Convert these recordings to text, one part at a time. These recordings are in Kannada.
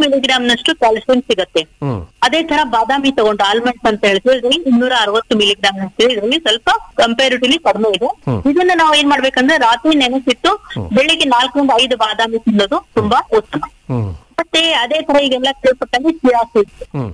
ಮಿಲಿಗ್ರಾಮ್ ನಷ್ಟು ಕ್ಯಾಲ್ಸಿಯಂ ಸಿಗತ್ತೆ ಹ್ಮ್ ಅದೇ ತರ ಬಾದಾಮಿ ತಗೊಂಡು ಆಲ್ಮಂಡ್ಸ್ ಅಂತ ಹೇಳ್ತೀವಿ ಇದ್ರಲ್ಲಿ ಇನ್ನೂರ ಅರವತ್ತು ಮಿಲಿಗ್ರಾಮ್ ನಷ್ಟು ಇದರಲ್ಲಿ ಸ್ವಲ್ಪ ಕಂಪೇರಿಟಿವ್ಲಿ ಕಡಿಮೆ ಇದೆ ಹ್ಮ್. ಇದನ್ನ ನಾವು ಏನ್ ಮಾಡ್ಬೇಕಂದ್ರೆ ರಾತ್ರಿ ನೆನೆಸಿಟ್ಟು ಬೆಳಿಗ್ಗೆ ನಾಲ್ಕರಿಂದ ಐದು ಬಾದಾಮಿ ತಿನ್ನೋದು ತುಂಬಾ ಉತ್ತಮ ಹ್ಮ್ ಮತ್ತೆ ಅದೇ ತರ ಈಗೆಲ್ಲ ಕೇಳ್ಪಟ್ಟಂಗೆ ಚಿಯಾ ಸೀಡ್ಸ್ ಹ್ಮ್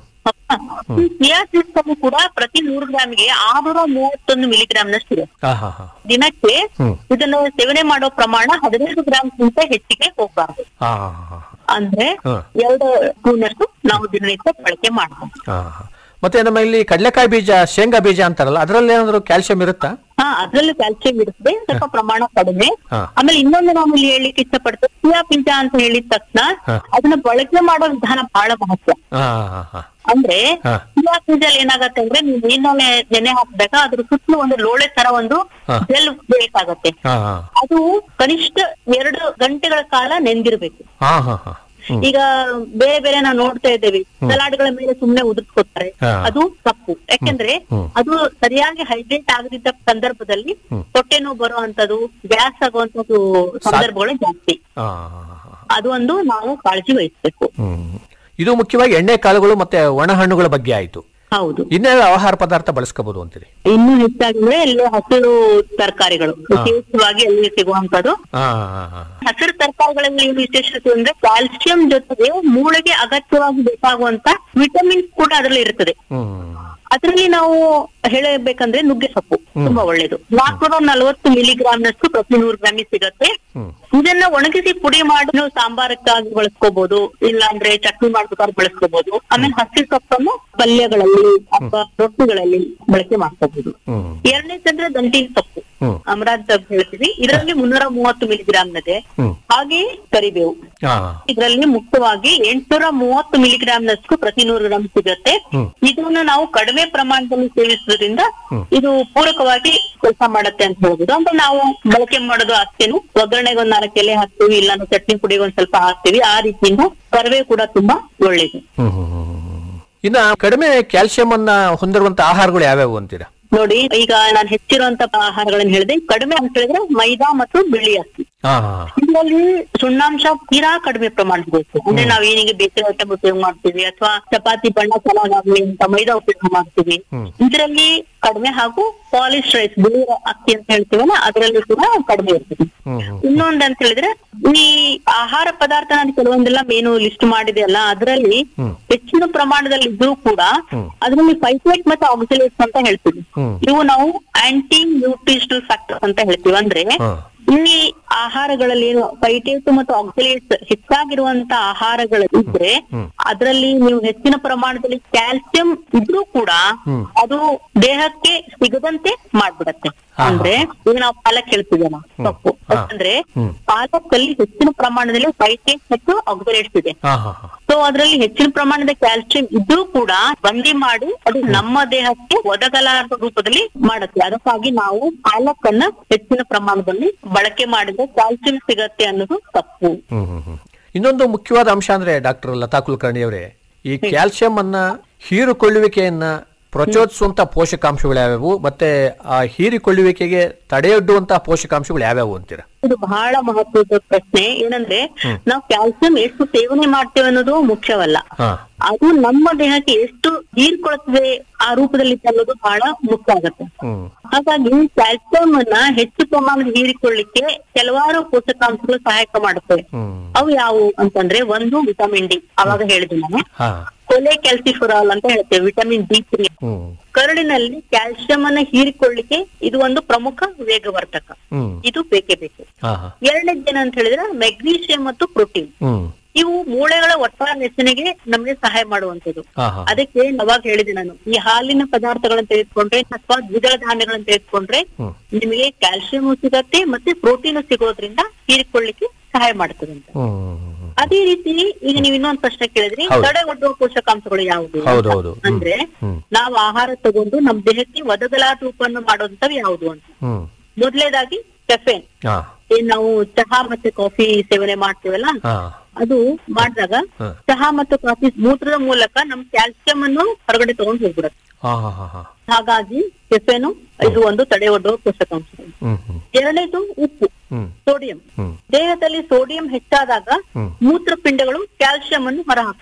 ಈ ಚಿಯಾ ಸೀಡ್ಸ್ ಅನ್ನು ಕೂಡ ಪ್ರತಿ ನೂರು ಗ್ರಾಮ್ಗೆ ಆರ್ನೂರ ಮೂವತ್ತೊಂದು ಮಿಲಿಗ್ರಾಮ್ ನಷ್ಟು ಇದೆ ಹಾ ಹಾ ಹಾ ದಿನಕ್ಕೆ ಹ್ಮ್. ಇದನ್ನು ಸೇವನೆ ಮಾಡೋ ಪ್ರಮಾಣ ಹದಿನೈದು ಗ್ರಾಮ್ಗಿಂತ ಹೆಚ್ಚಿಗೆ ಹೋಗ್ಬಾರ್ದು ಹಾ ಹಾ ಹಾ ಅಂದ್ರೆ ಹ. ಎರಡು ಸ್ಪೂನ್ ಅಷ್ಟು ನಾವು ದಿನನಿತ್ಯ ಬಳಕೆ ಮಾಡಬಹುದು ಹಾ ಹಾ. ಮತ್ತೆ ನಮ್ಮ ಇಲ್ಲಿ ಕಡಲೆಕಾಯಿ ಬೀಜ ಶೇಂಗಾ ಬೀಜ ಅಂತಾರಲ್ಲ ಅದರಲ್ಲಿ ಏನಾದ್ರು ಕ್ಯಾಲ್ಸಿಯಂ ಇರುತ್ತಾ ಹಾ ಅದ್ರಲ್ಲೂ ಕ್ಯಾಲ್ಸಿಯಂ ಇರುತ್ತೆ ಸ್ವಲ್ಪ ಪ್ರಮಾಣ ಕಡಿಮೆ ಹಾ. ಆಮೇಲೆ ಇನ್ನೊಂದು ನಾವು ಇಲ್ಲಿ ಹೇಳಲಿಕ್ಕೆ ಇಷ್ಟಪಡ್ತೇವೆ ಚಿಯಾ ಬೀಜ ಅಂತ ಹೇಳಿದ ತಕ್ಷಣ ಹಾ. ಅದನ್ನ ಬಳಕೆ ಮಾಡೋ ವಿಧಾನ ಬಹಳ ಮಹತ್ವ ಹಾ ಹಾ ಹಾ ಅಂದ್ರೆ ಹಾ. ಚಿಯಾ ಬೀಜಲ್ಲಿ ಏನಾಗತ್ತೆ ಅಂದ್ರೆ ನೀವು ನೀರಿನಲ್ಲಿ ನೆನೆ ಹಾಕಿದಾಗ ಅದ್ರ ಸುತ್ತಲೂ ಒಂದು ಲೋಳೆ ತರ ಒಂದು ಹಾ. ಜೆಲ್ ಬೇಕಾಗತ್ತೆ ಹಾ ಹಾ ಅದು ಕನಿಷ್ಠ ಎರಡು ಗಂಟೆಗಳ ಕಾಲ ನೆಂದಿರ್ಬೇಕು ಹಾ ಹಾ ಹಾ ಹ್ಮ್. ಈಗ ಬೇರೆ ಬೇರೆ ನಾವು ನೋಡ್ತಾ ಇದ್ದೇವೆ ಸಲಾಡ್ಗಳ ಮೇಲೆ ಸುಮ್ನೆ ಉದುರ್ಸ್ಕೊತಾರೆ ಹಾ. ಅದು ತಪ್ಪು ಯಾಕೆಂದ್ರೆ ಹ್ಮ್. ಅದು ಸರಿಯಾಗಿ ಹೈಡ್ರೇಟ್ ಆಗದಿದ್ದ ಸಂದರ್ಭದಲ್ಲಿ ಹ್ಮ್. ಹೊಟ್ಟೆ ನೋವು ಬರುವಂತದ್ದು ಗ್ಯಾಸ್ ಆಗುವಂತದ್ದು ಸಂದರ್ಭಗಳು ಜಾಸ್ತಿ ಹಾ, ಹಾ, ಹಾ. ಅದು ಒಂದು ನಾವು ಕಾಳಜಿ ವಹಿಸ್ಬೇಕು ಹ್ಮ್. ಇದು ಮುಖ್ಯವಾಗಿ ಎಣ್ಣೆ ಕಾಳುಗಳು ಮತ್ತೆ ಒಣ ಹಣ್ಣುಗಳ ಬಗ್ಗೆ ಆಯ್ತು ಹೌದು ಇನ್ನೆಲ್ಲ ಆಹಾರ ಪದಾರ್ಥ ಬಳಸ್ಕೋಬಹುದು ಅಂತೀರಿ ಇನ್ನು ಹೆಚ್ಚಾಗಿದ್ರೆ ಇಲ್ಲಿ ಹಸಿರು ತರಕಾರಿಗಳು ವಿಶೇಷವಾಗಿ ಅಲ್ಲಿ ಸಿಗುವಂತದ್ದು ಹಾ ಹಾ ಹಾ ಹಸಿರು ತರಕಾರಿಗಳಲ್ಲಿ ಏನು ವಿಶೇಷತೆ ಅಂದ್ರೆ ಕ್ಯಾಲ್ಸಿಯಂ ಜೊತೆಗೆ ಮೂಳೆಗೆ ಅಗತ್ಯವಾಗಿ ಬೇಕಾಗುವಂತ ವಿಟಮಿನ್ಸ್ ಕೂಡ ಅದರಲ್ಲಿ ಇರ್ತದೆ ಹ್ಮ್ ಅದರಲ್ಲಿ ನಾವು ಹೇಳಬೇಕಂದ್ರೆ ನುಗ್ಗೆ ಸೊಪ್ಪು ತುಂಬಾ ಒಳ್ಳೇದು ನಾಲ್ಕುನೂರ ನಲವತ್ತು ಮಿಲಿಗ್ರಾಮ್ ನಷ್ಟು ಪ್ರತಿ ನೂರು ಗ್ರಾಮಿಗೆ ಸಿಗತ್ತೆ ಹ್ಮ್ ಇದನ್ನ ಒಣಗಿಸಿ ಪುಡಿ ಮಾಡಿ ನಾವು ಸಾಂಬಾರಕ್ಕಾಗಿ ಬಳಸ್ಕೋಬಹುದು ಇಲ್ಲಾಂದ್ರೆ ಚಟ್ನಿ ಮಾಡ್ಬೇಕಾದ್ರೆ ಬಳಸ್ಕೋಬಹುದು ಆಮೇಲೆ ಹಸಿ ಸೊಪ್ಪನ್ನು ಪಲ್ಯಗಳಲ್ಲಿ ಅಥವಾ ರೊಟ್ಟಿಗಳಲ್ಲಿ ಬಳಕೆ ಮಾಡ್ಕೋಬಹುದು ಹ್ಮ್ ಎರಡನೇ ತಂದ್ರೆ ದಂಟಿನ ಸೊಪ್ಪು ಹ್ಮ್ ಅಮರಾಂತ್ ಅಂತ ಹೇಳ್ತೀವಿ ಇದರಲ್ಲಿ ಮುನ್ನೂರ ಮೂವತ್ತು ಮಿಲಿಗ್ರಾಮ್ ಇದೆ ಹ್ಮ್ ಹಾಗೆ ಕರಿಬೇವು ಹಾ ಇದರಲ್ಲಿ ಮುಖ್ಯವಾಗಿ ಎಂಟುನೂರ ಮೂವತ್ತು ಮಿಲಿಗ್ರಾಮ್ ನಷ್ಟು ಪ್ರತಿ ನೂರು ಗ್ರಾಮ್ ಸಿಗತ್ತೆ ಹ್ಮ್. ಇದನ್ನ ನಾವು ಕಡಿಮೆ ಪ್ರಮಾಣದಲ್ಲಿ ಸೇವಿಸುವುದರಿಂದ ಹ್ಮ್. ಇದು ಪೂರಕವಾಗಿ ಕೆಲಸ ಮಾಡತ್ತೆ ಅಂತ ಹೇಳ್ಬೋದು ಅಂದ್ರೆ ನಾವು ಬಳಕೆ ಮಾಡೋದು ಅಷ್ಟೇನು ಒಗ್ಗರಣೆಗೆ ಒಂದ್ ನಾಲ್ಕು ಎಲೆ ಹಾಕ್ತಿವಿ ಇಲ್ಲಾಂದ್ರೆ ಚಟ್ನಿ ಪುಡಿಗೆ ಒಂದ್ ಸ್ವಲ್ಪ ಹಾಕ್ತಿವಿ ಆ ರೀತಿಯಿಂದ ಕರಿಬೇವು ಕೂಡ ತುಂಬಾ ಒಳ್ಳೇದು ಹ್ಮ್ ಹ್ಮ್ ಹ್ಮ್ ಹ್ಮ್. ಇನ್ನ ಕಡಿಮೆ ಕ್ಯಾಲ್ಸಿಯಂ ಅನ್ನ ಹೊಂದಿರುವಂತ ಆಹಾರಗಳು ಯಾವ್ಯಾವು ಅಂತೀರಾ ನೋಡಿ ಈಗ ನಾನು ಹೆಚ್ಚಿರುವಂತ ಆಹಾರಗಳನ್ನ ಹೇಳಿದೆ ಕಡಿಮೆ ಅಂತ ಹೇಳಿದ್ರೆ ಮೈದಾ ಮತ್ತು ಬಿಳಿ ಅಕ್ಕಿ ಹಾ ಹಾ ಇದರಲ್ಲಿ ಸುಣ್ಣಾಂಶ ತೀರಾ ಕಡಿಮೆ ಪ್ರಮಾಣಬೇಕು ಅಂದ್ರೆ ನಾವ್ ಏನಿಗೆ ಬೇಕರಿ ಐಟಮ್ ಉಪಯೋಗ ಮಾಡ್ತೀವಿ ಅಥವಾ ಚಪಾತಿ ಬಣ್ಣ ಚೆನ್ನಾಗಾಗ್ಲಿ ಅಂತ ಮೈದಾ ಉಪಯೋಗ ಮಾಡ್ತೀವಿ ಹ್ಮ್. ಇದರಲ್ಲಿ ಕಡಿಮೆ ಹಾಗೂ ಪಾಲಿಶ್ ರೈಸ್ ಬಿಳಿ ಅಕ್ಕಿ ಅಂತ ಹೇಳ್ತೀವಲ್ಲ ಅದರಲ್ಲಿ ಕೂಡ ಕಡಿಮೆ ಇರ್ತದೆ ಹ್ಮ್ ಹ್ಮ್ ಇನ್ನೊಂದ್ ಅಂತ ಹೇಳಿದ್ರೆ ಈ ಆಹಾರ ಪದಾರ್ಥ ನಾನು ಕೆಲವೊಂದೆಲ್ಲ ಮೇನು ಲಿಸ್ಟ್ ಮಾಡಿದೆ ಅಲ್ಲ ಅದರಲ್ಲಿ ಹ್ಮ್. ಹೆಚ್ಚಿನ ಪ್ರಮಾಣದಲ್ಲಿ ಇದ್ರೂ ಕೂಡ ಹ್ಮ್. ಅದರಲ್ಲಿ ಫೈಟೇಟ್ ಮತ್ತೆ ಆಕ್ಸಿಲೇಟ್ಸ್ ಅಂತ ಹೇಳ್ತೀವಿ ಹ್ಮ್. ಇವು ನಾವು ಆಂಟಿ ನ್ಯೂಟ್ರಿಷನಲ್ ಫ್ಯಾಕ್ಟರ್ ಅಂತ ಹೇಳ್ತೀವಿ ಅಂದ್ರೆ ಹಾ. ಈ ಆಹಾರಗಳಲ್ಲಿ ಏನು ಫೈಟೇಟ್ ಮತ್ತು ಆಕ್ಸಿಲೇಟ್ಸ್ ಹೆಚ್ಚಾಗಿರುವಂತ ಆಹಾರಗಳು ಇದ್ರೆ ಹ್ಮ್. ಅದರಲ್ಲಿ ನೀವು ಹೆಚ್ಚಿನ ಪ್ರಮಾಣದಲ್ಲಿ ಕ್ಯಾಲ್ಸಿಯಂ ಇದ್ರೂ ಕೂಡ ಹ್ಮ್. ಅದು ದೇಹಕ್ಕೆ ಸಿಗದಂತೆ ಮಾಡ್ಬಿಡತ್ತೆ ಹಾ. ಅಂದ್ರೆ ಈಗ ನಾವು ಪಾಲಕ್ ಹೇಳ್ತಿದ್ದೇವೆ ತಪ್ಪು ಹಾ. ಯಾಕಂದ್ರೆ ಹ್ಮ್. ಪಾಲಕಲ್ಲಿ ಹೆಚ್ಚಿನ ಪ್ರಮಾಣದಲ್ಲಿ ಫೈಟೇಟ್ ಮತ್ತು ಆಕ್ಸಿಲೇಟ್ಸ್ ಇದೆ ಹಾ ಹಾ ಹಾ ಸೊ ಅದರಲ್ಲಿ ಹೆಚ್ಚಿನ ಪ್ರಮಾಣದ ಕ್ಯಾಲ್ಸಿಯಂ ಇದ್ರೂ ಕೂಡ ಬಂದಿ ಮಾಡಿ ಅದು ನಮ್ಮ ದೇಹಕ್ಕೆ ಒದಗಲಾರದ ರೂಪದಲ್ಲಿ ಮಾಡುತ್ತೆ ಅದಕ್ಕಾಗಿ ನಾವು ಪಾಲಕನ್ನ ಹೆಚ್ಚಿನ ಪ್ರಮಾಣದಲ್ಲಿ ಬಳಕೆ ಮಾಡಿದ್ರೆ ಕ್ಯಾಲ್ಸಿಯಂ ಸಿಗತ್ತೆ ಅನ್ನೋದು ತಪ್ಪು ಹ್ಮ್ ಹ್ಮ್ ಹ್ಮ್. ಇನ್ನೊಂದು ಮುಖ್ಯವಾದ ಅಂಶ ಅಂದ್ರೆ ಡಾಕ್ಟರ್ ಲತಾ ಕುಲಕರ್ಣಿ ಅವರೇ ಈ ಕ್ಯಾಲ್ಸಿಯಂ ಅನ್ನ ಹೀರಿಕೊಳ್ಳುವಿಕೆಯನ್ನ ಪ್ರಚೋದಿಸುವಂತ ಪೋಷಕಾಂಶಗಳು ಯಾವ್ಯಾವು ಮತ್ತೆ ಆ ಹೀರಿಕೊಳ್ಳುವಿಕೆಗೆ ತಡೆಯೊಡ್ಡುವಂತಹ ಪೋಷಕಾಂಶಗಳು ಯಾವ್ಯಾವು ಅಂತೀರಾ ಇದು ಬಹಳ ಮಹತ್ವದ ಪ್ರಶ್ನೆ ಏನಂದ್ರೆ ನಾವು ಕ್ಯಾಲ್ಸಿಯಂ ಎಷ್ಟು ಸೇವನೆ ಮಾಡ್ತೇವೆ ಅನ್ನೋದು ಮುಖ್ಯವಲ್ಲ ಹಾ ಅದು ನಮ್ಮ ದೇಹಕ್ಕೆ ಎಷ್ಟು ಹೀರ್ಕೊಳ್ತದೆ ಆ ರೂಪದಲ್ಲಿ ಅನ್ನೋದು ಬಹಳ ಮುಖ್ಯ ಆಗುತ್ತೆ ಹ್ಮ್ ಹಾಗಾಗಿ ಕ್ಯಾಲ್ಸಿಯಂ ಅನ್ನ ಹೆಚ್ಚು ಪ್ರಮಾಣದ ಹೀರಿಕೊಳ್ಳಿಕ್ಕೆ ಕೆಲವಾರು ಪೋಷಕಾಂಶಗಳು ಸಹಾಯಕ ಮಾಡುತ್ತವೆ ಹ್ಮ್ ಅವು ಯಾವುವು ಅಂತಂದ್ರೆ ಒಂದು ವಿಟಮಿನ್ ಡಿ ಅವಾಗ ಹೇಳಿದೆ ನಾನು ಹಾ ಕೊಲೆ ಕ್ಯಾಲ್ಸಿಫುರಾಲ್ ಅಂತ ಹೇಳ್ತೇವೆ ವಿಟಮಿನ್ ಡಿ ತ್ರೀ ಹ್ಮ್ ಕರಳಿನಲ್ಲಿ ಕ್ಯಾಲ್ಸಿಯಂ ಅನ್ನ ಹೀರಿಕೊಳ್ಳಿಕ್ಕೆ ಇದು ಒಂದು ಪ್ರಮುಖ ವೇಗವರ್ಧಕ ಹ್ಮ್ ಇದು ಬೇಕೇ ಬೇಕು ಹಾ ಹಾ ಎರಡನೇದು ಏನಂತ ಹೇಳಿದ್ರೆ ಮೆಗ್ನೀಷಿಯಂ ಮತ್ತು ಪ್ರೋಟೀನ್ ಹ್ಮ್ ಇವು ಮೂಳೆಗಳ ಒಟ್ಟಾರೆ ರಚನೆಗೆ ನಮಗೆ ಸಹಾಯ ಮಾಡುವಂತದ್ದು ಹಾ ಹಾ ಅದಕ್ಕೆ ಅವಾಗ ಹೇಳಿದೆ ನಾನು ಈ ಹಾಲಿನ ಪದಾರ್ಥಗಳನ್ನ ತೆಗೆದುಕೊಂಡ್ರೆ ಅಥವಾ ದ್ವಿದಳ ಧಾನ್ಯಗಳನ್ನ ತೆಗೆದುಕೊಂಡ್ರೆ ಹ್ಮ್. ನಿಮಗೆ ಕ್ಯಾಲ್ಸಿಯಂ ಸಿಗತ್ತೆ ಮತ್ತೆ ಪ್ರೋಟೀನ್ ಸಿಗೋದ್ರಿಂದ ಹೀರಿಕೊಳ್ಳಿಕ್ಕೆ ಸಹಾಯ ಮಾಡ್ತದೆ ಅಂತ ಹ್ಮ್ ಅದೇ ರೀತಿ ಈಗ ನೀವು ಇನ್ನೊಂದು ಪ್ರಶ್ನೆ ಕೇಳಿದ್ರಿ ಹೌದು. ತಡೆ ಒಡ್ಡುವ ಪೋಷಕಾಂಶಗಳು ಯಾವುದು ಅಂತ. ಹೌದು, ಹೌದು. ಹ್ಮ್. ಅಂದ್ರೆ ಹ್ಮ್. ನಾವು ಆಹಾರ ತಗೊಂಡು ನಮ್ ದೇಹಕ್ಕೆ ಒದಗಲಾದ ರೂಪವನ್ನು ಮಾಡುವಂತವು ಯಾವುದು ಅಂತ ಹ್ಮ್ ಮೊದಲೇದಾಗಿ ಕೆಫೆನ್ ಹಾ ಏನ್ ನಾವು ಚಹಾ ಮತ್ತೆ ಕಾಫಿ ಸೇವನೆ ಮಾಡ್ತೀವಲ್ಲ ಹಾ ಅದು ಮಾಡಿದಾಗ ಹ. ಚಹಾ ಮತ್ತು ಕಾಫಿ ಮೂತ್ರದ ಮೂಲಕ ನಮ್ ಕ್ಯಾಲ್ಸಿಯಂ ಅನ್ನು ಹೊರಗಡೆ ತಗೊಂಡು ಹೋಗ್ಬಿಡುತ್ತೆ ಹಾ ಹಾ ಹಾ ಹಾ ಹಾಗಾಗಿ ಕೆಫೆನು ಇದು ಒಂದು ತಡೆ ಒಡ್ಡುವ ಪೋಷಕಾಂಶ ಹ್ಮ್ ಹ್ಮ್ ಎರಡನೇದು ಉಪ್ಪು ಹ್ಮ್ ಸೋಡಿಯಂ ಹ್ಮ್ ದೇಹದಲ್ಲಿ ಸೋಡಿಯಂ ಹೆಚ್ಚಾದಾಗ ಹ್ಮ್. ಮೂತ್ರಪಿಂಡಗಳು ಕ್ಯಾಲ್ಸಿಯಂ ಅನ್ನು ಹೊರಹಾಕ್ತವೆ